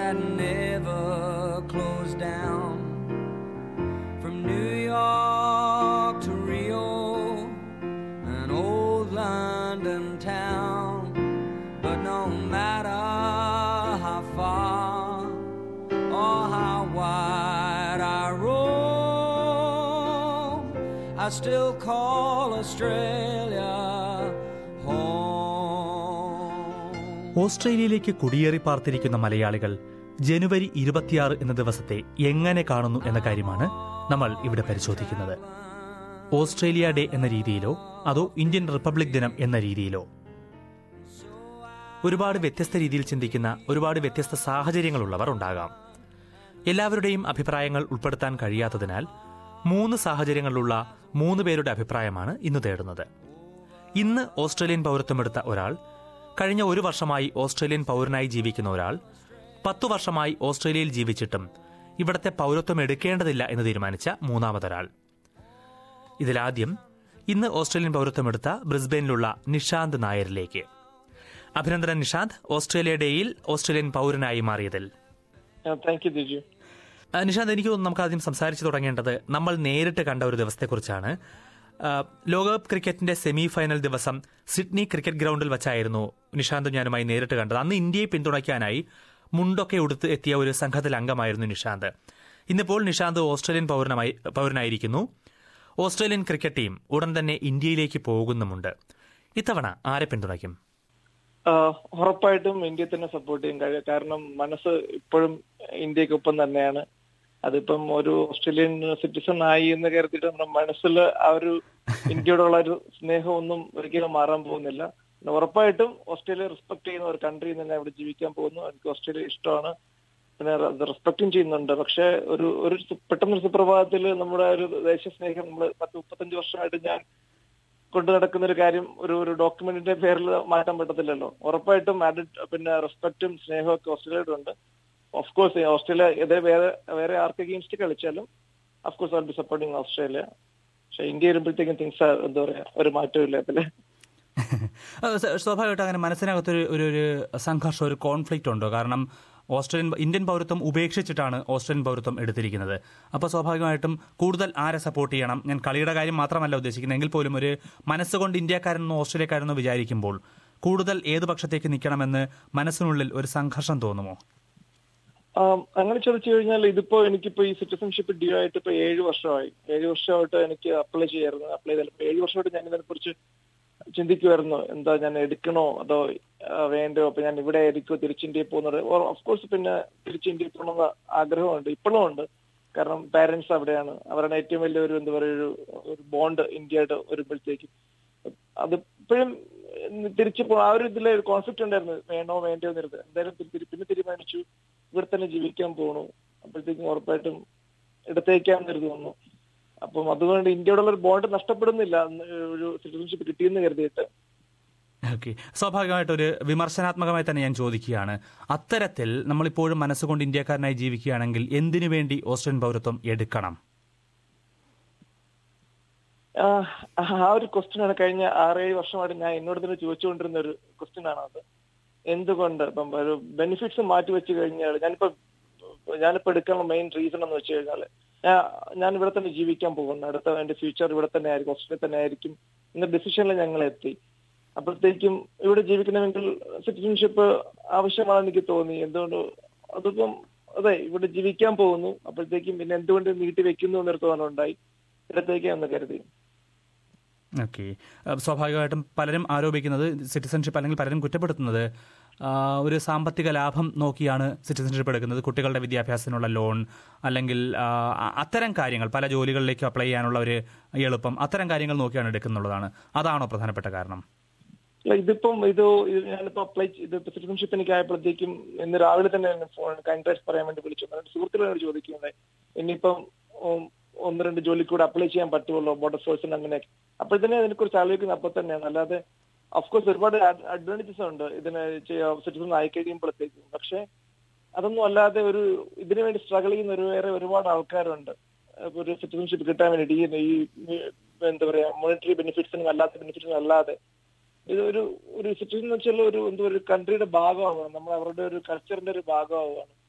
that never closed down. From New York to Rio, an old London town. But no matter how far or how wide I roam, I still call Australia home. ഓസ്ട്രേലിയയിലേക്ക് കുടിയേറി പാർത്തിരിക്കുന്ന മലയാളികൾ ജനുവരി ഇരുപത്തിയാറ് എന്ന ദിവസത്തെ എങ്ങനെ കാണുന്നു എന്ന കാര്യമാണ് നമ്മൾ ഇവിടെ പരിശോധിക്കുന്നത് ഓസ്ട്രേലിയ ഡേ എന്ന രീതിയിലോ അതോ ഇന്ത്യൻ റിപ്പബ്ലിക് ദിനം എന്ന രീതിയിലോ ഒരുപാട് വ്യത്യസ്ത രീതിയിൽ ചിന്തിക്കുന്ന ഒരുപാട് വ്യത്യസ്ത സാഹചര്യങ്ങളുള്ളവർ ഉണ്ടാകാം എല്ലാവരുടെയും അഭിപ്രായങ്ങൾ ഉൾപ്പെടുത്താൻ കഴിയാത്തതിനാൽ മൂന്ന് സാഹചര്യങ്ങളിലുള്ള മൂന്ന് പേരുടെ അഭിപ്രായമാണ് ഇന്ന് തേടുന്നത് ഇന്ന് ഓസ്ട്രേലിയൻ പൗരത്വമെടുത്ത ഒരാൾ കഴിഞ്ഞ ഒരു വർഷമായി ഓസ്ട്രേലിയൻ പൗരനായി ജീവിക്കുന്ന ഒരാൾ പത്തു വർഷമായി ഓസ്ട്രേലിയയിൽ ജീവിച്ചിട്ടും ഇവിടത്തെ പൗരത്വം എടുക്കേണ്ടതില്ല എന്ന് തീരുമാനിച്ച മൂന്നാമതൊരാൾ ഇതിലാദ്യം ഇന്ന് ഓസ്ട്രേലിയൻ പൗരത്വമെടുത്ത ബ്രിസ്ബെയിനിലുള്ള നിഷാന്ത് നായരിലേക്ക് അഭിനന്ദനൻ നിഷാന്ത് ഓസ്ട്രേലിയ ഡേയിൽ ഓസ്ട്രേലിയൻ പൗരനായി മാറിയതിൽ താങ്ക് യു ദിജു ആ, നിഷാന്ത് എനിക്ക് തോന്നുന്നു നമുക്ക് ആദ്യം സംസാരിച്ചു തുടങ്ങേണ്ടത് നമ്മൾ നേരിട്ട് കണ്ട ഒരു ദിവസത്തെക്കുറിച്ചാണ് ആ, ലോകകപ്പ് ക്രിക്കറ്റിന്റെ സെമി ഫൈനൽ ദിവസം സിഡ്നി ക്രിക്കറ്റ് ഗ്രൗണ്ടിൽ വെച്ചായിരുന്നു നിഷാന്തും ഞാനുമായി നേരിട്ട് കണ്ടത് അന്ന് ഇന്ത്യയെ പിന്തുണയ്ക്കാനായി മുണ്ടൊക്കെ ഉടുത്ത് എത്തിയ ഒരു സംഘത്തിൽ അംഗമായിരുന്നു നിഷാന്ത് ഇന്നിപ്പോൾ നിഷാന്ത് ഓസ്ട്രേലിയൻ പൗരനമായി പൗരനായിരിക്കുന്നു ഓസ്ട്രേലിയൻ ക്രിക്കറ്റ് ടീം ഉടൻ തന്നെ ഇന്ത്യയിലേക്ക് പോകുന്നുമുണ്ട് ഇത്തവണ ആരെ പിന്തുണയ്ക്കും ആഹ് ഉറപ്പായിട്ടും ഇന്ത്യയെ തന്നെ സപ്പോർട്ട് ചെയ്യും കഴി- കാരണം മനസ്സ് ഇപ്പോഴും ഇന്ത്യക്കൊപ്പം തന്നെയാണ് അതിപ്പം ഒരു ഓസ്ട്രേലിയൻ സിറ്റിസൺ ആയി എന്ന് കരുതിയിട്ട് നമ്മുടെ മനസ്സിൽ ആ ഒരു ഇന്ത്യയോടുള്ള ഒരു സ്നേഹമൊന്നും ഒരിക്കലും മാറാൻ പോകുന്നില്ല പിന്നെ ഉറപ്പായിട്ടും ഓസ്ട്രേലിയ റെസ്പെക്ട് ചെയ്യുന്ന ഒരു കൺട്രി തന്നെ ഇവിടെ ജീവിക്കാൻ പോകുന്നു എനിക്ക് ഓസ്ട്രേലിയ ഇഷ്ടമാണ് പിന്നെ അത് റെസ്പെക്റ്റും ചെയ്യുന്നുണ്ട് പക്ഷെ ഒരു ഒരു സു- പെട്ടെന്നൊരു സുപ്രഭാതത്തിൽ നമ്മുടെ ഒരു ദേശസ്നേഹം നമ്മൾ പത്ത് മുപ്പത്തഞ്ച് വർഷമായിട്ട് ഞാൻ കൊണ്ടു നടക്കുന്ന ഒരു കാര്യം ഒരു ഒരു ഡോക്യുമെന്റിന്റെ പേരിൽ മാറ്റാൻ പറ്റത്തില്ലല്ലോ ഉറപ്പായിട്ടും ആഡഡ് പിന്നെ റെസ്പെക്റ്റും സ്നേഹവും ഒക്കെ ഓസ്ട്രേലിയയോടുണ്ട് ഓഫ് കോഴ്സ് ഓസ്ട്രേലിയ ഇതേ വേറെ വേറെ ആർക്ക് അഗെയിൻസ്റ്റ് കളിച്ചാലും of course all be supporting Australia പക്ഷെ ഇന്ത്യ വരുമ്പോഴത്തേക്കും തിങ്സ് എന്താ പറയാ ഒരു മാറ്റവും ഇല്ല അതില് അത് സ- സ്വാഭാവികമായിട്ടും അങ്ങനെ മനസ്സിനകത്തൊരു ഒരു ഒരു സംഘർഷം ഒരു കോൺഫ്ലിക്റ്റ് ഉണ്ടോ കാരണം ഓസ്ട്രേലിയൻ ഇന്ത്യൻ പൗരത്വം ഉപേക്ഷിച്ചിട്ടാണ് ഓസ്ട്രേലിയൻ പൗരത്വം എടുത്തിരിക്കുന്നത് അപ്പോൾ സ്വാഭാവികമായിട്ടും കൂടുതൽ ആരെ സപ്പോർട്ട് ചെയ്യണം ഞാൻ കളിയുടെ കാര്യം മാത്രമല്ല ഉദ്ദേശിക്കുന്നത് എങ്കിൽ പോലും ഒരു മനസ്സുകൊണ്ട് ഇന്ത്യക്കാരെന്നോ ഓസ്ട്രേലിയക്കാരെന്നോ വിചാരിക്കുമ്പോൾ കൂടുതൽ ഏത് പക്ഷത്തേക്ക് നിൽക്കണമെന്ന് മനസ്സിനുള്ളിൽ ഒരു സംഘർഷം തോന്നുമോ ആം, അങ്ങനെ ചോദിച്ചു കഴിഞ്ഞാൽ ഇതിപ്പോ എനിക്കിപ്പോ ഈ സിറ്റിസൺഷിപ്പ് ഡ്യൂ ആയിട്ട് ഇപ്പൊ ഏഴ് വർഷമായി ഏഴ് വർഷമായിട്ട് എനിക്ക് അപ്ലൈ ചെയ്യായിരുന്നു അപ്ലൈ ചെയ്താൽ ഇപ്പൊ ഏഴ് വർഷമായിട്ട് ഞാൻ ഇതിനെ കുറിച്ച് ചിന്തിക്കുമായിരുന്നു എന്താ ഞാൻ എടുക്കണോ അതോ ആ, വേണ്ടോ അപ്പൊ ഞാൻ ഇവിടെ ആയിരിക്കോ തിരിച്ച് ഇന്ത്യയിൽ പോകുന്നത് ഓഫ് കോഴ്സ് പിന്നെ തിരിച്ച് ഇന്ത്യയിൽ പോകണമെന്ന് ആഗ്രഹമുണ്ട് ഇപ്പോഴും ഉണ്ട് കാരണം പാരന്റ്സ് അവിടെയാണ് അവരുടെ ഏറ്റവും വലിയ ഒരു എന്താ പറയുക ഒരു ഒരു ബോണ്ട് ഇന്ത്യയായിട്ട് വരുമ്പോഴത്തേക്കും അത് ഇപ്പോഴും തിരിച്ചു പോ ആ ഒരു ഇതിലെ ഒരു കോൺസെപ്റ്റ് ഉണ്ടായിരുന്നു വേണോ വേണ്ടോ എന്നിരുന്നത് എന്തായാലും തിരി- തിരി- പിന്നെ തീരുമാനിച്ചു ഇവിടെ തന്നെ ജീവിക്കാൻ പോണു അപ്പോഴത്തേക്കും ഉറപ്പായിട്ടും ഇടത്തേക്കാന്ന് തോന്നുന്നു അപ്പം അതുകൊണ്ട് ഇന്ത്യയോടുള്ള ഒരു ബോണ്ട് നഷ്ടപ്പെടുന്നില്ല അന്ന് ഒരു സിറ്റിസൺഷിപ്പ് കിട്ടിയെന്ന് കരുതിയിട്ട് ഓക്കെ സ്വാഭാവികമായിട്ട് ഒരു വിമർശനാത്മകമായി തന്നെ ഞാൻ ചോദിക്കുകയാണ് അത്തരത്തിൽ നമ്മളിപ്പോഴും മനസ്സുകൊണ്ട് ഇന്ത്യക്കാരനായി ജീവിക്കുകയാണെങ്കിൽ എന്തിനു വേണ്ടി ഓസ്ട്രേലിയൻ പൗരത്വം എടുക്കണം ആ ആ ഒരു ക്വസ്റ്റ്യൻ ആണ് കഴിഞ്ഞ ആറേഴ് വർഷമായിട്ട് ഞാൻ എന്നോട് തന്നെ ചോദിച്ചുകൊണ്ടിരുന്ന ഒരു ക്വസ്റ്റ്യൻ ആണ് അത് എന്തുകൊണ്ട് ഇപ്പം ഒരു ബെനിഫിറ്റ്സ് മാറ്റി വെച്ച് കഴിഞ്ഞാൽ ഞാനിപ്പോ ഞാനിപ്പോ എടുക്കാനുള്ള മെയിൻ റീസൺ എന്ന് വെച്ച് കഴിഞ്ഞാല് ഞാൻ- ഞാൻ ഇവിടെ തന്നെ ജീവിക്കാൻ പോകുന്നു അടുത്ത എന്റെ ഫ്യൂച്ചർ ഇവിടെ തന്നെ ആയിരിക്കും ഓസ്ട്രേലിയ തന്നെ ആയിരിക്കും എന്ന ഡിസിഷനിൽ ഞങ്ങൾ എത്തി അപ്പോഴത്തേക്കും ഇവിടെ ജീവിക്കണമെങ്കിൽ സിറ്റിസൺഷിപ്പ് ആവശ്യമാണെന്ന് എനിക്ക് തോന്നി എന്തുകൊണ്ട് അതിപ്പം അതെ ഇവിടെ ജീവിക്കാൻ പോകുന്നു അപ്പോഴത്തേക്കും പിന്നെ എന്തുകൊണ്ട് നീട്ടി വെക്കുന്നു എന്നൊരു തോന്നലുണ്ടായി ഇടത്തേക്കാന്ന് കരുതി ഓക്കെ സ്വാഭാവികമായിട്ടും പലരും ആരോപിക്കുന്നത് സിറ്റിസൺഷിപ്പ് അല്ലെങ്കിൽ പലരും കുറ്റപ്പെടുത്തുന്നത് ആ, ഒരു സാമ്പത്തിക ലാഭം നോക്കിയാണ് സിറ്റിസൺഷിപ്പ് എടുക്കുന്നത് കുട്ടികളുടെ വിദ്യാഭ്യാസത്തിനുള്ള ലോൺ അല്ലെങ്കിൽ ആ, അത്തരം കാര്യങ്ങൾ പല ജോലികളിലേക്ക് അപ്ലൈ ചെയ്യാനുള്ള ഒരു എളുപ്പം അത്തരം കാര്യങ്ങൾ നോക്കിയാണ് എടുക്കുന്നുള്ളതാണ് അതാണോ പ്രധാനപ്പെട്ട കാരണം അല്ല ഇതിപ്പം ഇത് ഇത് ഞാനിപ്പോ അപ്ലൈ ഇത് സിറ്റിസൺഷിപ്പ് എനിക്ക് ആയപ്പോഴത്തേക്കും ഇന്ന് രാവിലെ തന്നെ എന്നെ ഫോൺ കൺട്രാക്ട് പറയാൻ വേണ്ടി വിളിച്ചു എന്നിട്ട് സുഹൃത്തുക്കളോട് ചോദിക്കുന്നത് ഇനിയിപ്പം ഉം, ഒന്ന് രണ്ട് ജോലിക്ക് കൂടെ അപ്ലൈ ചെയ്യാൻ പറ്റുമല്ലോ ബോർഡർ ഫോഴ്സിന് അങ്ങനെ അപ്പോഴത്തന്നെ അതിനെക്കുറിച്ച് ആലോചിക്കുന്നത് അപ്പൊ തന്നെയാണ് അല്ലാതെ ഓഫ്കോഴ്സ് ഒരുപാട് അഡ്വാൻറ്റേജസ് ഉണ്ട് ഇതിന് സിറ്റിസൺ ആയി കഴിയുമ്പോഴത്തേക്കും പക്ഷെ അതൊന്നും അല്ലാതെ ഒരു ഇതിനു വേണ്ടി സ്ട്രഗിൾ ചെയ്യുന്ന ഒരു വേറെ ഒരുപാട് ആൾക്കാരുണ്ട് അപ്പൊ ഒരു സിറ്റിസൺഷിപ്പ് കിട്ടാൻ വേണ്ടി ഈ ഈ എന്താ പറയാ മോണിറ്ററി ബെനിഫിറ്റ്സിനും അല്ലാത്ത ബെനിഫിറ്റ്സിനും അല്ലാതെ ഇത് ഒരു ഒരു സിറ്റിസൺ എന്ന് വെച്ചാൽ ഒരു എന്താ ഒരു കൺട്രിയുടെ ഭാഗമാവുകയാണ് നമ്മൾ അവരുടെ ഒരു കൾച്ചറിന്റെ ഒരു ഭാഗമാവുകയാണ്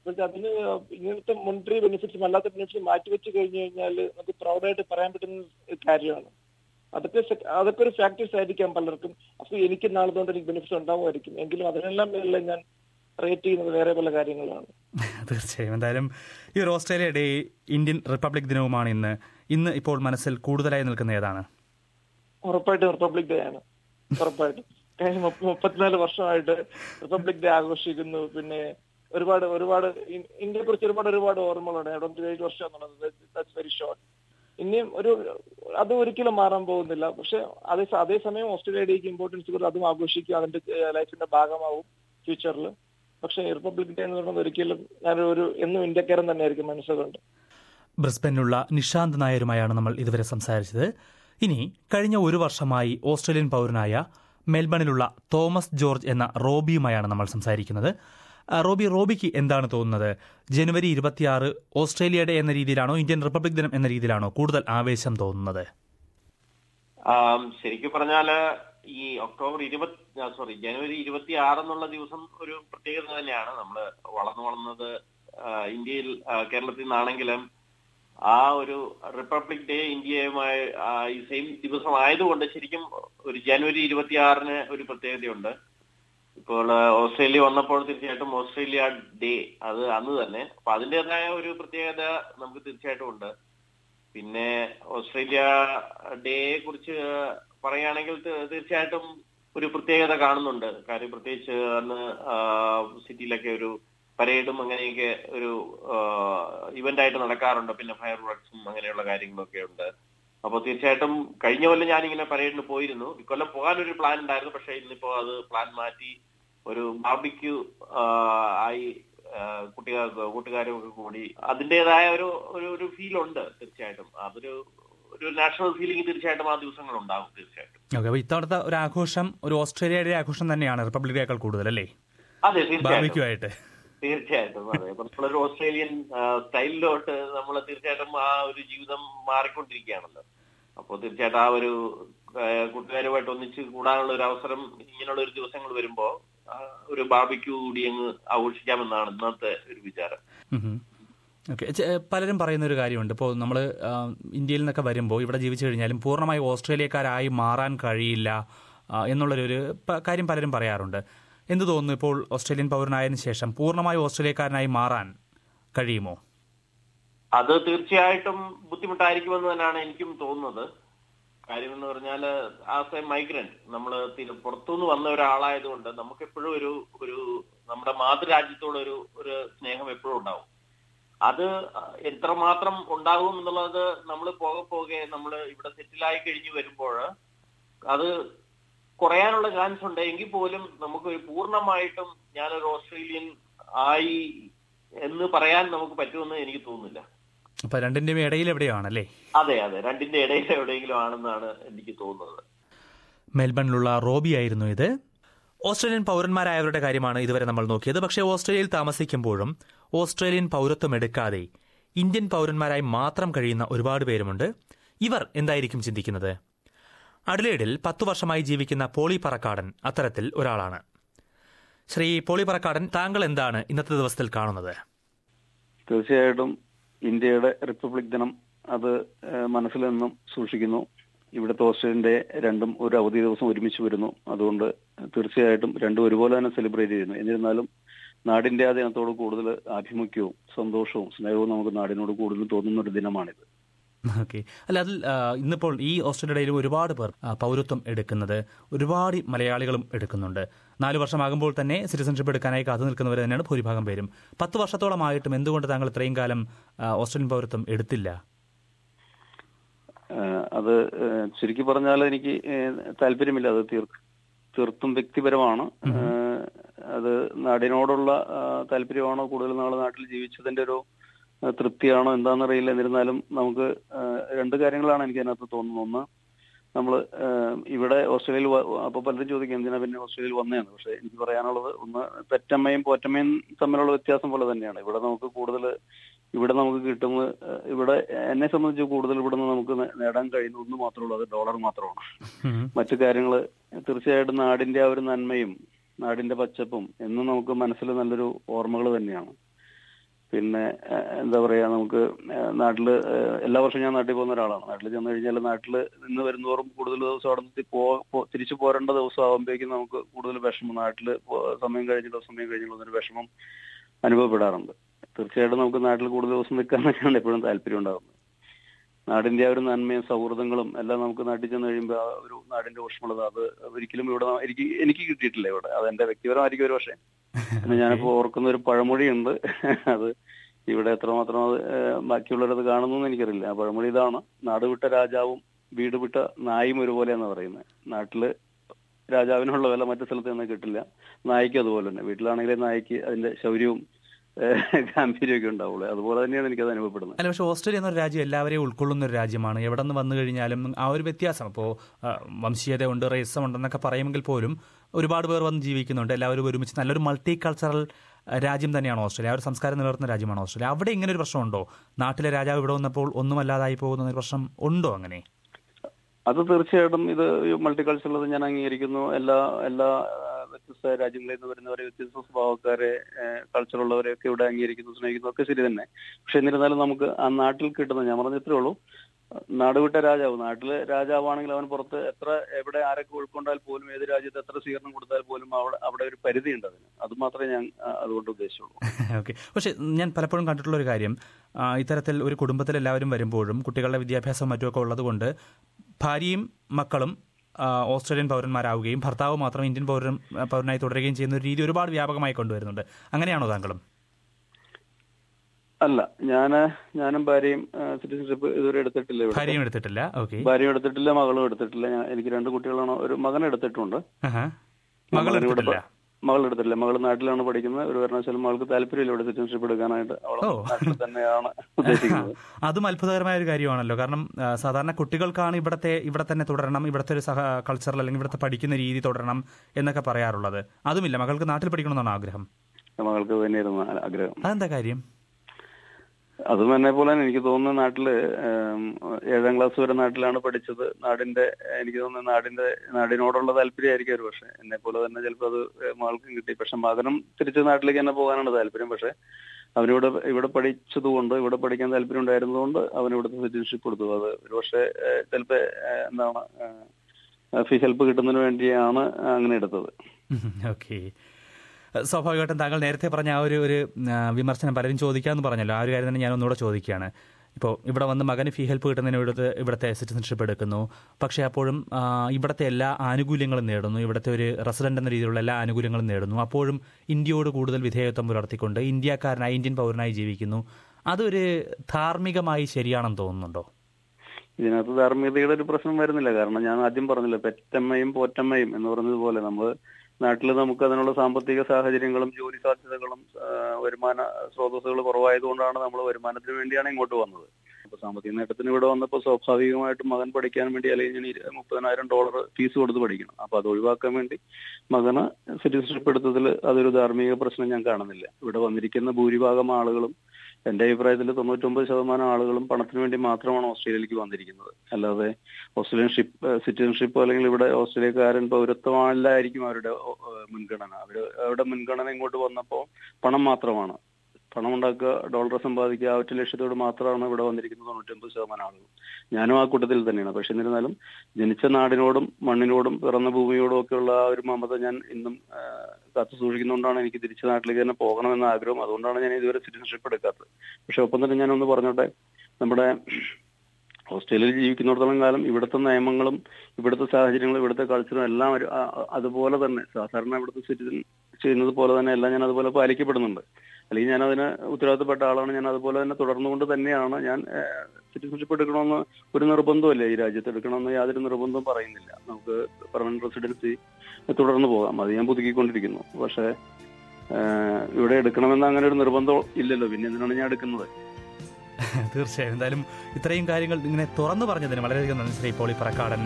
പക്ഷെ അതിന് ഇങ്ങനത്തെ മോണിറ്ററി ബെനിഫിറ്റ്സും അല്ലാത്ത ബെനിഫിറ്റ്സും മാറ്റിവെച്ച് കഴിഞ്ഞു കഴിഞ്ഞാൽ നമുക്ക് പ്രൗഡായിട്ട് പറയാൻ പറ്റുന്ന ഒരു കാര്യമാണ് അതൊക്കെ സെ- അതൊക്കെ ഒരു ഫാക്ടേഴ്സ് ആയിരിക്കാം പലർക്കും അപ്പൊ എനിക്ക് നാളെതുകൊണ്ട് എനിക്ക് ബെനിഫിറ്റ്സ് ഉണ്ടാവുമായിരിക്കും എങ്കിലും അതിനെല്ലാം മേളിൽ ഞാൻ റേറ്റ് ചെയ്യുന്നത് വേറെ പല കാര്യങ്ങളാണ് തീർച്ചയായും എന്തായാലും ഈ ഒരു ഓസ്ട്രേലിയ ഡേ ഇന്ത്യൻ റിപ്പബ്ലിക് ദിനവുമാണ് ഇന്ന് ഇന്ന് ഇപ്പോൾ മനസ്സിൽ കൂടുതലായി നിൽക്കുന്ന ഏതാണ് ഉറപ്പായിട്ടും റിപ്പബ്ലിക് ഡേ ആണ് ഉറപ്പായിട്ടും കഴിഞ്ഞ മുപ്പ- മുപ്പത്തിനാല് വർഷമായിട്ട് റിപ്പബ്ലിക് ഡേ ആഘോഷിക്കുന്നു പിന്നെ ഒരുപാട് ഒരുപാട് ഇ- ഇന്ത്യയെ കുറിച്ച് ഒരുപാട് ഒരുപാട് ഓർമ്മകളുണ്ട് അവിടെ ഏഴ് വർഷം എന്നുള്ളത് ദാറ്റ്സ് വെരി ഷോർട്ട് ഇനിയും ഒരു അത് ഒരിക്കലും മാറാൻ പോകുന്നില്ല പക്ഷെ അതേ അതേസമയം ഓസ്ട്രേലിയ ഡേക്ക് ഇമ്പോർട്ടൻസ് കൊടുത്ത് അതും ആഘോഷിക്കും അതിന്റെ ലൈഫിന്റെ ഭാഗമാവും ഫ്യൂച്ചറിൽ പക്ഷെ റിപ്പബ്ലിക് ഡേ എന്ന് പറയുന്നത് ഒരിക്കലും ഞാനൊരു ഒരു എന്നും ഇന്ത്യക്കാരൻ തന്നെയായിരിക്കും മനസ്സുകൊണ്ട് ബ്രിസ്ബനിലുള്ള നിഷാന്ത് നായരുമായാണ് നമ്മൾ ഇതുവരെ സംസാരിച്ചത് ഇനി കഴിഞ്ഞ ഒരു വർഷമായി ഓസ്ട്രേലിയൻ പൗരനായ മെൽബണിലുള്ള തോമസ് ജോർജ് എന്ന റോബിയുമായാണ് നമ്മൾ സംസാരിക്കുന്നത് ആ, റോബി റോബിക്ക് എന്താണ് തോന്നുന്നത് ജനുവരി ഇരുപത്തിയാറ് ഓസ്ട്രേലിയ ഡേ എന്ന രീതിയിലാണോ ഇന്ത്യൻ റിപ്പബ്ലിക് ദിനം എന്ന രീതിയിലാണോ കൂടുതൽ ആവേശം തോന്നുന്നത് ആം, ശരിക്കും പറഞ്ഞാല് ഈ ഒക്ടോബർ ഇരുപത്തി സോറി ജനുവരി ഇരുപത്തി ആറ് എന്നുള്ള ദിവസം ഒരു പ്രത്യേകത തന്നെയാണ് നമ്മൾ വളർന്നു വളർന്നത് ആ, ഇന്ത്യയിൽ ആ, കേരളത്തിൽ നിന്നാണെങ്കിലും ആ ഒരു റിപ്പബ്ലിക് ഡേ ഇന്ത്യയുമായി ആ, ഈ സെയിം ദിവസം ആയതുകൊണ്ട് ശരിക്കും ഒരു ജനുവരി ഇരുപത്തി ആറിന് ഒരു പ്രത്യേകതയുണ്ട് ഇപ്പോൾ ആ, ഓസ്ട്രേലിയ വന്നപ്പോൾ തീർച്ചയായിട്ടും ഓസ്ട്രേലിയ ഡേ അത് അന്ന് തന്നെ അപ്പൊ അതിന്റേതായ ഒരു പ്രത്യേകത നമുക്ക് തീർച്ചയായിട്ടും ഉണ്ട് പിന്നെ ഓസ്ട്രേലിയ ഡേയെ കുറിച്ച് പറയുകയാണെങ്കിൽ തീ- തീർച്ചയായിട്ടും ഒരു പ്രത്യേകത കാണുന്നുണ്ട് കാര്യം പ്രത്യേകിച്ച് അന്ന് ആ, സിറ്റിയിലൊക്കെ ഒരു പരേഡും അങ്ങനെയൊക്കെ ഒരു ഇവന്റ് ആയിട്ട് നടക്കാറുണ്ട് പിന്നെ ഫയർ വർക്സും അങ്ങനെയുള്ള കാര്യങ്ങളൊക്കെ ഉണ്ട് അപ്പൊ തീർച്ചയായിട്ടും കഴിഞ്ഞ കൊല്ലം ഞാനിങ്ങനെ പരേഡിന് പോയിരുന്നു ഇക്കൊല്ലം പോകാനൊരു പ്ലാൻ ഉണ്ടായിരുന്നു പക്ഷെ ഇന്നിപ്പോ അത് പ്ലാൻ മാറ്റി ഒരു ബാർബിക്യൂ ആയി ആ, കുട്ടികൾ കൂട്ടുകാരും ഒക്കെ കൂടി അതിന്റേതായ ഒരു ഒരു ഒരു ഫീൽ ഉണ്ട് തീർച്ചയായിട്ടും അതൊരു ഒരു നാഷണൽ ഫീലിംഗ് തീർച്ചയായിട്ടും ആ ദിവസങ്ങൾ ഉണ്ടാകും തീർച്ചയായിട്ടും ഓക്കെ അപ്പോൾ ഇത്തവണത്തെ ഒരു ആഘോഷം ഒരു ഓസ്ട്രേലിയ ഡേ ആഘോഷം തന്നെയാണ് റിപ്പബ്ലിക് ഡേക്കാൾ കൂടുതൽ അല്ലേ അതെ തീർച്ചയായിട്ടും ബാർബിക്യൂ ആയിട്ട് തീർച്ചയായിട്ടും അതെ അപ്പൊ നമ്മളൊരു ഓസ്ട്രേലിയൻ ആ, സ്റ്റൈലിലോട്ട് നമ്മൾ തീർച്ചയായിട്ടും ആ ഒരു ജീവിതം മാറിക്കൊണ്ടിരിക്കുകയാണല്ലോ അപ്പോൾ തീർച്ചയായിട്ടും ആ ഒരു ആ, കൂട്ടുകാരുമായിട്ട് ഒന്നിച്ച് കൂടാനുള്ള ഒരു അവസരം ഇങ്ങനെയുള്ള ഒരു ദിവസങ്ങൾ വരുമ്പോ ആ, ഒരു ബാർബിക്യൂ കൂടി അങ്ങ് ആഘോഷിക്കാമെന്നാണ് ഇന്നത്തെ ഒരു വിചാരം ഓക്കെ പലരും പറയുന്ന ഒരു കാര്യമുണ്ട് ഇപ്പോൾ നമ്മൾ ഇന്ത്യയിൽ നിന്നൊക്കെ വരുമ്പോൾ ഇവിടെ ജീവിച്ചു കഴിഞ്ഞാലും പൂർണ്ണമായി ഓസ്ട്രേലിയക്കാരായി മാറാൻ കഴിയില്ല ആ, എന്നുള്ളൊരു ഒരു പ- കാര്യം പലരും പറയാറുണ്ട് എന്ത് തോന്നുന്നു ഇപ്പോൾ ഓസ്ട്രേലിയൻ പൗരനായതിനു ശേഷം പൂർണ്ണമായി ഓസ്ട്രേലിയക്കാരനായി മാറാൻ കഴിയുമോ അത് തീർച്ചയായിട്ടും ബുദ്ധിമുട്ടായിരിക്കുമെന്ന് തന്നെയാണ് എനിക്കും തോന്നുന്നത് കാര്യം എന്ന് പറഞ്ഞാൽ ആസ് എ മൈഗ്രന്റ് നമ്മൾ പുറത്തുനിന്ന് വന്ന ഒരാളായതുകൊണ്ട് നമുക്ക് എപ്പോഴും ഒരു ഒരു നമ്മുടെ മാതൃരാജ്യത്തോട് ഒരു ഒരു സ്നേഹം എപ്പോഴും ഉണ്ടാവും അത് എത്രമാത്രം ഉണ്ടാകും എന്നുള്ളത് നമ്മൾ പോകെ പോകെ നമ്മൾ ഇവിടെ സെറ്റിലായി കഴിഞ്ഞ് വരുമ്പോൾ അത് കുറയാനുള്ള ചാൻസ് ഉണ്ട് എങ്കിൽ പോലും നമുക്കൊരു പൂർണ്ണമായിട്ടും ഞാനൊരു ഓസ്ട്രേലിയൻ ആയി എന്ന് പറയാൻ നമുക്ക് പറ്റുമെന്ന് എനിക്ക് തോന്നുന്നില്ല അപ്പോൾ രണ്ടിൻ്റെയും ഇടയിൽ എവിടെയാണല്ലേ അതെ അതെ രണ്ടിന്റെ ഇടയിൽ എവിടെയെങ്കിലും ആണെന്നാണ് എനിക്ക് തോന്നുന്നത് മെൽബണിലുള്ള റോബി ആയിരുന്നു ഇത് ഓസ്ട്രേലിയൻ പൗരന്മാരായവരുടെ കാര്യമാണ് ഇതുവരെ നമ്മൾ നോക്കിയത് പക്ഷേ ഓസ്ട്രേലിയയിൽ താമസിക്കുമ്പോഴും ഓസ്ട്രേലിയൻ പൗരത്വം എടുക്കാതെ ഇന്ത്യൻ പൗരന്മാരായി മാത്രം കഴിയുന്ന ഒരുപാട് പേരുമുണ്ട് ഇവർ എന്തായിരിക്കും ചിന്തിക്കുന്നത് അഡ്ലേഡിൽ പത്തു വർഷമായി ജീവിക്കുന്ന പോളി പറക്കാടൻ അത്തരത്തിൽ ഒരാളാണ് ശ്രീ പോളി പറക്കാടൻ താങ്കൾ എന്താണ് ഇന്നത്തെ ദിവസത്തിൽ കാണുന്നത് തീർച്ചയായിട്ടും ഇന്ത്യയുടെ റിപ്പബ്ലിക് ദിനം അത് ഏഹ്, മനസ്സിൽ നിന്നും സൂക്ഷിക്കുന്നു ഇവിടുത്തെ ഓസ്ട്രേലിയന്റെ രണ്ടും ഒരു അവധി ദിവസം ഒരുമിച്ച് വരുന്നു അതുകൊണ്ട് തീർച്ചയായിട്ടും രണ്ടും ഒരുപോലെ തന്നെ സെലിബ്രേറ്റ് ചെയ്യുന്നു എന്നിരുന്നാലും നാടിന്റെ ആ ദിനത്തോട് കൂടുതൽ ആഭിമുഖ്യവും സന്തോഷവും സ്നേഹവും നമുക്ക് നാടിനോട് കൂടുതൽ തോന്നുന്ന ഒരു ദിനമാണിത് ഓക്കെ അല്ല അതിൽ ആ, ഇന്നിപ്പോൾ ഈ ഓസ്ട്രേലിയയിലും ഒരുപാട് പേർ ആ, പൗരത്വം എടുക്കുന്നത് ഒരുപാട് മലയാളികളും എടുക്കുന്നുണ്ട് നാല് വർഷമാകുമ്പോൾ തന്നെ സിറ്റിസൺഷിപ്പ് എടുക്കാനായി കാത്തു നിൽക്കുന്നവർ തന്നെയാണ് ഭൂരിഭാഗം പേരും പത്ത് വർഷത്തോളമായിട്ടും എന്തുകൊണ്ട് താങ്കൾ ഇത്രയും കാലം ആ, ഓസ്ട്രേലിയൻ പൗരത്വം എടുത്തില്ല ഏഹ്, അത് ഏഹ്, ചുരുക്കി പറഞ്ഞാൽ എനിക്ക് ഏഹ്, താല്പര്യമില്ല അത് തീർ തീർത്തും വ്യക്തിപരമാണ് ഏഹ്, അത് നാടിനോടുള്ള ആ, താല്പര്യമാണോ കൂടുതൽ നാൾ നാട്ടിൽ ജീവിച്ചതിന്റെ ഒരു ആ, തൃപ്തിയാണോ എന്താണെന്നറിയില്ല എന്നിരുന്നാലും നമുക്ക് ആ, രണ്ട് കാര്യങ്ങളാണ് എനിക്ക് അതിനകത്ത് തോന്നുന്നത് ഒന്ന് നമ്മൾ ഇവിടെ ഓസ്ട്രേലിയയിൽ വ- അപ്പൊ പലരും ചോദിക്കും എന്തിനാ പിന്നെ ഓസ്ട്രേലിയയിൽ വന്നതെന്ന് പക്ഷെ എനിക്ക് പറയാനുള്ളത് ഒന്ന് പെറ്റമ്മയും പോറ്റമ്മയും തമ്മിലുള്ള വ്യത്യാസം പോലെ തന്നെയാണ് ഇവിടെ നമുക്ക് കൂടുതൽ ഇവിടെ നമുക്ക് കിട്ടുന്നത് ആ, ഇവിടെ എന്നെ സംബന്ധിച്ച് കൂടുതൽ ഇവിടെ നിന്ന് നമുക്ക് നേ- നേടാൻ കഴിയുന്ന ഒന്ന് മാത്രമേ ഉള്ളൂ അത് ഡോളർ മാത്രമാണ് മറ്റു കാര്യങ്ങൾ തീർച്ചയായിട്ടും നാടിന്റെ ആ ഒരു നന്മയും നാടിന്റെ പച്ചപ്പും എന്നും നമുക്ക് മനസ്സിൽ നല്ലൊരു ഓർമ്മകൾ തന്നെയാണ് പിന്നെ ഏഹ്, എന്താ പറയാ നമുക്ക് ഏഹ്, നാട്ടില് ഏഹ്, എല്ലാ വർഷവും ഞാൻ നാട്ടിൽ പോകുന്ന ഒരാളാണ് നാട്ടിൽ ചെന്ന് കഴിഞ്ഞാൽ നാട്ടിൽ നിന്ന് വരുന്നതോറും കൂടുതൽ ദിവസം അവിടെ നിന്ന് പോ പോ- തിരിച്ചു പോരേണ്ട ദിവസം ആകുമ്പോഴേക്കും നമുക്ക് കൂടുതൽ വിഷമം നാട്ടിൽ സമയം കഴിഞ്ഞിട്ടോ സമയം കഴിഞ്ഞിട്ടോ ഒരു വിഷമം അനുഭവപ്പെടാറുണ്ട് തീർച്ചയായിട്ടും നമുക്ക് നാട്ടിൽ കൂടുതൽ ദിവസം നിൽക്കാൻ തന്നെയാണ് എപ്പോഴും താല്പര്യം ഉണ്ടാകുന്നത് നാടിന്റെ ആ ഒരു നന്മയും സൗഹൃദങ്ങളും എല്ലാം നമുക്ക് നാട്ടിൽ ചെന്ന് കഴിയുമ്പോൾ ആ ഒരു നാടിന്റെ ഊഷ്മളത അത് ഒരിക്കലും ഇവിടെ ന- എനിക്ക് എനിക്ക് കിട്ടിയിട്ടില്ല ഇവിടെ അത് എന്റെ വ്യക്തിപരമായിരിക്കും ഒരു പക്ഷേ പിന്നെ ഞാനിപ്പോ ഓർക്കുന്ന ഒരു പഴമൊഴിയുണ്ട് അത് ഇവിടെ എത്രമാത്രം അത് ഏഹ്, ബാക്കിയുള്ളവരത് കാണുന്നു എന്ന് എനിക്കറിയില്ല ആ പഴമൊഴി ഇതാണ് നാട് വിട്ട രാജാവും വീട് വിട്ട നായും ഒരുപോലെയെന്ന് പറയുന്നത് നാട്ടില് രാജാവിനുള്ള വില മറ്റു സ്ഥലത്ത് നിന്ന് കിട്ടില്ല നായ്ക്ക് അതുപോലെ തന്നെ വീട്ടിലാണെങ്കിലേ നായ്ക്ക് അതിന്റെ ശൗര്യവും ഏഹ്, ഗാംഭീര്യമൊക്കെ ഉണ്ടാവുള്ളൂ അതുപോലെ തന്നെയാണ് എനിക്കത് അനുഭവപ്പെടുന്നത് അല്ല പക്ഷേ ഓസ്ട്രേലിയ എന്നൊരു രാജ്യം എല്ലാവരെയും ഉൾക്കൊള്ളുന്ന ഒരു രാജ്യമാണ് എവിടെ നിന്ന് വന്നു കഴിഞ്ഞാലും ആ ഒരു വ്യത്യാസം ഇപ്പോൾ വംശീയത ഉണ്ട് റേസം ഉണ്ടെന്നൊക്കെ പറയുമെങ്കിൽ പോലും ഒരുപാട് പേർ വന്ന് ജീവിക്കുന്നുണ്ട് എല്ലാവരും ഒരുമിച്ച് നല്ലൊരു മൾട്ടി കൾച്ചറൽ രാജ്യം തന്നെയാണ് ഓസ്ട്രേലിയ ആ ഒരു സംസ്കാരം നിലനിർത്തുന്ന രാജ്യമാണ് ഓസ്ട്രേലിയ അവിടെ ഇങ്ങനെ ഒരു പ്രശ്നമുണ്ടോ നാട്ടിലെ രാജാവ് ഇവിടെ വന്നപ്പോൾ ഒന്നുമല്ലാതായി പോകുന്ന ഒരു പ്രശ്നം ഉണ്ടോ അങ്ങനെ അത് തീർച്ചയായിട്ടും ഇത് മൾട്ടി കൾച്ചറൽ ഞാൻ അംഗീകരിക്കുന്നു എല്ലാ എല്ലാ ആ, വ്യത്യസ്ത രാജ്യങ്ങളിൽ നിന്ന് വരുന്നവരെ വ്യത്യസ്ത സ്വഭാവക്കാരെ കൾച്ചറുള്ളവരെ ഒക്കെ ഇവിടെ അംഗീകരിക്കുന്നു സ്നേഹിക്കുന്നു ഒക്കെ ശരി തന്നെ പക്ഷെ എന്നിരുന്നാലും നമുക്ക് ആ നാട്ടിൽ കിട്ടുന്ന ഞാൻ പറഞ്ഞ ഇത്രേ ഉള്ളൂ നാട് വിട്ട രാജാവ് നാട്ടിലെ രാജാവാണെങ്കിൽ അവൻ പുറത്ത് എത്ര എവിടെ ആരൊക്കെ ഉൾക്കൊണ്ടാൽ പോലും ഏത് രാജ്യത്ത് എത്ര സ്വീകരണം കൊടുത്താൽ പോലും അവിടെ അവിടെ ഒരു പരിധി ഉണ്ട് അതിന് അത് മാത്രമേ ഞാൻ ആ, അതുകൊണ്ട് ഉദ്ദേശിച്ചുള്ളൂ ഓക്കെ പക്ഷേ ഞാൻ പലപ്പോഴും കണ്ടിട്ടുള്ള ഒരു കാര്യം ആ, ഇത്തരത്തിൽ ഒരു കുടുംബത്തിൽ എല്ലാവരും വരുമ്പോഴും കുട്ടികളുടെ വിദ്യാഭ്യാസം മറ്റുമൊക്കെ ഉള്ളതുകൊണ്ട് ഭാര്യയും മക്കളും ആ, ഓസ്ട്രേലിയൻ പൗരന്മാരാവുകയും ഭർത്താവ് മാത്രം ഇന്ത്യൻ പൗരൻ പൗരനായി തുടരുകയും ചെയ്യുന്ന ഒരു രീതി ഒരുപാട് വ്യാപകമായി കൊണ്ടുവരുന്നുണ്ട് അങ്ങനെയാണോ താങ്കളും അല്ല ഞാന് ഞാനും ഭാര്യയും സിറ്റിസൺഷിപ്പ് ഇതുവരെ എടുത്തിട്ടില്ല ഇവിടെ ഭാര്യയും എടുത്തിട്ടില്ല ഓക്കെ ഭാര്യയും എടുത്തിട്ടില്ല മകളും എടുത്തിട്ടില്ല ഞാൻ എനിക്ക് രണ്ട് കുട്ടികളാണ് ഒരു മകൻ എടുത്തിട്ടുണ്ട് മകൾ മകൻ ഇവിടെ എടുത്തിട്ടില്ല മകൾ എടുത്തിട്ടില്ല മകൾ നാട്ടിലാണ് പഠിക്കുന്നത് ഒരു കാരണവശാലും മകൾക്ക് താല്പര്യമില്ല ഇവിടെ സിറ്റിസൺഷിപ്പ് എടുക്കാനായിട്ട് അവൾ ഓ. നാട്ടിൽ തന്നെയാണ് ഉദ്ദേശിക്കുന്നത് അതും അത്ഭുതകരമായ ഒരു കാര്യമാണല്ലോ കാരണം ആ, സാധാരണ കുട്ടികൾക്കാണ് ഇവിടത്തെ ഇവിടെ തന്നെ തുടരണം ഇവിടുത്തെ ഒരു സഹ കൾച്ചറൽ അല്ലെങ്കിൽ ഇവിടുത്തെ പഠിക്കുന്ന രീതി തുടരണം എന്നൊക്കെ പറയാറുള്ളത് അതുമില്ല മകൾക്ക് നാട്ടിൽ പഠിക്കണമെന്നാണ് ആഗ്രഹം മകൾക്ക് തന്നെയായിരുന്നു ആ- ആഗ്രഹം അതെന്താ കാര്യം അതും എന്നെ പോലെ തന്നെ എനിക്ക് തോന്നുന്നു നാട്ടില് ഏം, ഏഴാം ക്ലാസ് വരെ നാട്ടിലാണ് പഠിച്ചത് നാടിന്റെ എനിക്ക് തോന്നുന്നു നാടിന്റെ നാടിനോടുള്ള താല്പര്യമായിരിക്കും ഒരു പക്ഷെ എന്നെ പോലെ തന്നെ ചിലപ്പോൾ അത് മകൾക്കും കിട്ടി പക്ഷെ മകനും തിരിച്ച് നാട്ടിലേക്ക് തന്നെ പോകാനാണ് താല്പര്യം പക്ഷെ അവനിവിടെ ഇവിടെ പഠിച്ചതുകൊണ്ട് ഇവിടെ പഠിക്കാൻ താല്പര്യം ഉണ്ടായിരുന്നതുകൊണ്ട് അവന് ഇവിടുത്തെ സിറ്റിസൺഷിപ്പ് കൊടുത്തു അത് ഒരു പക്ഷേ ചിലപ്പോ എന്താണ് ഫീ ഹെൽപ്പ് കിട്ടുന്നതിന് വേണ്ടിയാണ് അങ്ങനെ എടുത്തത് ഓക്കെ സ്വാഭാവികമായിട്ടും താങ്കൾ നേരത്തെ പറഞ്ഞ ആ ഒരു ഒരു ആ, വിമർശനം പലരും ചോദിക്കാമെന്ന് പറഞ്ഞല്ലോ ആ ഒരു കാര്യം തന്നെ ഞാൻ ഒന്നുകൂടെ ചോദിക്കുകയാണ് ഇപ്പോൾ ഇവിടെ വന്ന് മകന് ഫീ ഹെൽപ്പ് കിട്ടുന്നതിന് ഇവിടുത്തെ ഇവിടുത്തെ സിറ്റിസൺഷിപ്പ് എടുക്കുന്നു പക്ഷേ അപ്പോഴും ആ, ഇവിടുത്തെ എല്ലാ ആനുകൂല്യങ്ങളും നേടുന്നു ഇവിടുത്തെ ഒരു റെസിഡന്റ് എന്ന രീതിയിലുള്ള എല്ലാ ആനുകൂല്യങ്ങളും നേടുന്നു അപ്പോഴും ഇന്ത്യയോട് കൂടുതൽ വിധേയത്വം പുലർത്തിക്കൊണ്ട് ഇന്ത്യക്കാരനായി ഇന്ത്യൻ പൗരനായി ജീവിക്കുന്നു അതൊരു ധാർമ്മികമായി ശരിയാണെന്ന് തോന്നുന്നുണ്ടോ ഇതിനകത്ത് ധാർമ്മികതയുടെ ഒരു പ്രശ്നം വരുന്നില്ല കാരണം ഞാൻ ആദ്യം പറഞ്ഞില്ല പെറ്റമ്മയും പോറ്റമ്മയും എന്ന് പറഞ്ഞതുപോലെ നമ്മൾ നാട്ടിൽ നമുക്ക് അതിനുള്ള സാമ്പത്തിക സാഹചര്യങ്ങളും ജോലി സാധ്യതകളും ആ, വരുമാന സ്രോതസ്സുകൾ കുറവായതുകൊണ്ടാണ് നമ്മൾ വരുമാനത്തിന് വേണ്ടിയാണ് ഇങ്ങോട്ട് വന്നത് അപ്പൊ സാമ്പത്തിക നേട്ടത്തിന് ഇവിടെ വന്നപ്പോൾ സ്വാഭാവികമായിട്ടും മകൻ പഠിക്കാൻ വേണ്ടി അല്ലെങ്കിൽ ഞാൻ ഇരു- മുപ്പതിനായിരം ഡോളർ ഫീസ് കൊടുത്ത് പഠിക്കണം അപ്പൊ അത് ഒഴിവാക്കാൻ വേണ്ടി മകന് സിറ്റിസൺഷിപ്പ് എടുത്തതിൽ അതൊരു ധാർമ്മിക പ്രശ്നം ഞാൻ കാണുന്നില്ല ഇവിടെ വന്നിരിക്കുന്ന ഭൂരിഭാഗം ആളുകളും എന്റെ അഭിപ്രായത്തിൽ തൊണ്ണൂറ്റൊമ്പത് ശതമാനം ആളുകളും പണത്തിന് വേണ്ടി മാത്രമാണ് ഓസ്ട്രേലിയയിലേക്ക് വന്നിരിക്കുന്നത് അല്ലാതെ ഓസ്ട്രേലിയൻ ഷിപ്പ് സിറ്റിസൺഷിപ്പ് അല്ലെങ്കിൽ ഇവിടെ ഓസ്ട്രേലിയക്കാരൻ പൗരത്വമല്ലായിരിക്കും അവരുടെ ഓ, ഓ, മുൻഗണന അവര് അവരുടെ മുൻഗണന ഇങ്ങോട്ട് വന്നപ്പോൾ പണം മാത്രമാണ് പണം ഉണ്ടാക്കുക ഡോളർ സമ്പാദിക്കുക ആ ഒറ്റ ലക്ഷ്യത്തോട് മാത്രമാണ് ഇവിടെ വന്നിരിക്കുന്നത് തൊണ്ണൂറ്റൊമ്പത് ശതമാനം ആളുകൾ ഞാനും ആ കൂട്ടത്തിൽ തന്നെയാണ് പക്ഷെ എന്നിരുന്നാലും ജനിച്ച നാടിനോടും മണ്ണിനോടും പിറന്ന ഭൂമിയോടും ഒക്കെയുള്ള ആ ഒരു മമത ഞാൻ ഇന്നും ആ, കാത്തു സൂക്ഷിക്കുന്നതുകൊണ്ടാണ് എനിക്ക് തിരിച്ച നാട്ടിലേക്ക് തന്നെ പോകണമെന്ന ആഗ്രഹം അതുകൊണ്ടാണ് ഞാൻ ഇതുവരെ സിറ്റിസൺഷിപ്പ് എടുക്കാത്തത് പക്ഷെ ഒപ്പം തന്നെ ഞാനൊന്ന് പറഞ്ഞോട്ടെ നമ്മുടെ ഓസ്ട്രേലിയയിൽ ജീവിക്കുന്നിടത്തോളം കാലം ഇവിടുത്തെ നിയമങ്ങളും ഇവിടുത്തെ സാഹചര്യങ്ങളും ഇവിടുത്തെ കൾച്ചറും എല്ലാം ഒരു ആ- ആ- അതുപോലെ തന്നെ സാധാരണ ഇവിടുത്തെ സിറ്റിസൺ ചെയ്യുന്നത് പോലെ തന്നെ എല്ലാം ഞാൻ അതുപോലെ പാലിക്കപ്പെടുന്നുണ്ട് അല്ലെങ്കിൽ ഞാൻ അതിന് ഉത്തരവാദിത്തപ്പെട്ട ആളാണ് ഞാൻ അതുപോലെ തന്നെ തുടർന്നുകൊണ്ട് തന്നെയാണ് ഞാൻ സിറ്റിസൺഷിപ്പ് എടുക്കണമെന്ന് ഒരു നിർബന്ധമില്ല ഈ രാജ്യത്ത് എടുക്കണമെന്ന് യാതൊരു നിർബന്ധവും പറയുന്നില്ല നമുക്ക് പെർമനന്റ് റെസിഡൻസി തുടർന്ന് പോകാം അത് ഞാൻ പുതുക്കിക്കൊണ്ടിരിക്കുന്നു പക്ഷേ ഏഹ്, ഇവിടെ എടുക്കണമെന്ന് അങ്ങനെ ഒരു നിർബന്ധം ഇല്ലല്ലോ പിന്നെ എന്തിനാണ് ഞാൻ എടുക്കുന്നത് തീർച്ചയായും എന്തായാലും ഇത്രയും കാര്യങ്ങൾ ഇങ്ങനെ തുറന്നു പറഞ്ഞതിന് വളരെയധികം നന്ദി Shri Poly Parakkadan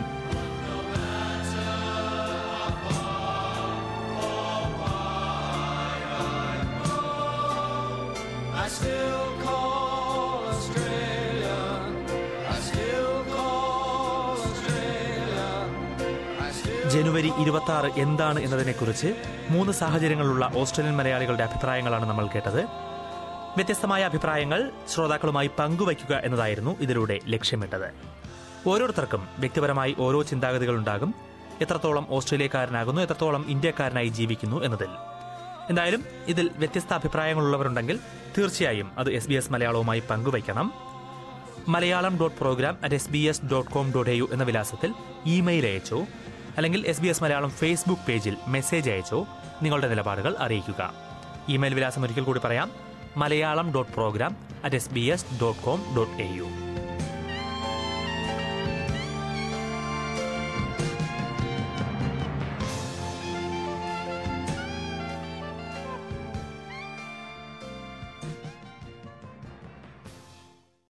I still call Australia. I still call Australia. I still ജനുവരി ഇരുപത്തി ആറ് എന്താണ് എന്നതിനെക്കുറിച്ച് മൂന്ന് സാഹചര്യങ്ങളിലുള്ള ഓസ്ട്രേലിയൻ മലയാളികളുടെ അഭിപ്രായങ്ങളാണ് നമ്മൾ കേട്ടത് വ്യത്യസ്തമായ അഭിപ്രായങ്ങൾ ശ്രോതാക്കളുമായി പങ്കുവയ്ക്കുക എന്നതായിരുന്നു ഇതിലൂടെ ലക്ഷ്യമിട്ടത് ഓരോരുത്തർക്കും വ്യക്തിപരമായി ഓരോ ചിന്താഗതികളുണ്ടാകും എത്രത്തോളം ഓസ്ട്രേലിയക്കാരനാകുന്നു എത്രത്തോളം ഇന്ത്യക്കാരനായി ജീവിക്കുന്നു എന്നതിൽ എന്തായാലും ഇതിൽ വ്യത്യസ്ത അഭിപ്രായങ്ങളുള്ളവരുണ്ടെങ്കിൽ തീർച്ചയായും അത് എസ് ബി എസ് മലയാളവുമായി പങ്കുവയ്ക്കണം Malayalam dot program at S B S dot com dot A U എന്ന വിലാസത്തിൽ ഇമെയിൽ അയച്ചോ അല്ലെങ്കിൽ S B S Malayalam Facebook പേജിൽ മെസ്സേജ് അയച്ചോ നിങ്ങളുടെ നിലപാടുകൾ അറിയിക്കുക ഇമെയിൽ വിലാസം ഒരിക്കൽ കൂടി പറയാം Malayalam dot program at S B S dot com dot A U